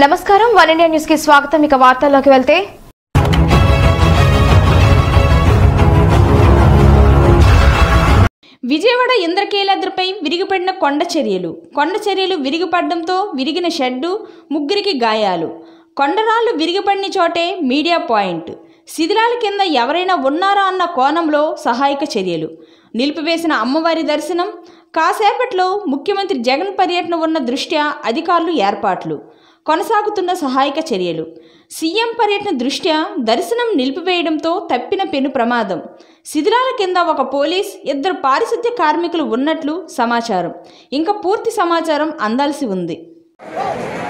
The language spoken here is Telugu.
నమస్కారం వన్ ఇండియా న్యూస్ కి స్వాగతం ఇక వార్తల్లోకి వెళ్తే విజయవాడ ఇంద్రకీలాద్రిపై విరిగిపడిన కొండ చర్యలు కొండ చర్యలు విరిగిపడడంతో విరిగిన షెడ్డు ముగ్గురికి గాయాలు కొండరాళ్లు విరిగిపడిన చోటే మీడియా పాయింట్ శిథిలాల కింద ఎవరైనా ఉన్నారా అన్న కోణంలో సహాయక చర్యలు నిలిపివేసిన అమ్మవారి దర్శనం కాసేపట్లో ముఖ్యమంత్రి జగన్ పర్యటన ఉన్న దృష్ట్యా అధికారులు ఏర్పాట్లు కొనసాగుతున్న సహాయక చర్యలు సీఎం పర్యటన దృష్ట్యా దర్శనం నిలిపివేయడంతో తప్పిన పెను ప్రమాదం శిథిలాల కింద ఒక పోలీస్ ఇద్దరు పారిశుద్ధ్య కార్మికులు ఉన్నట్లు సమాచారం ఇంకా పూర్తి సమాచారం అందాల్సి ఉంది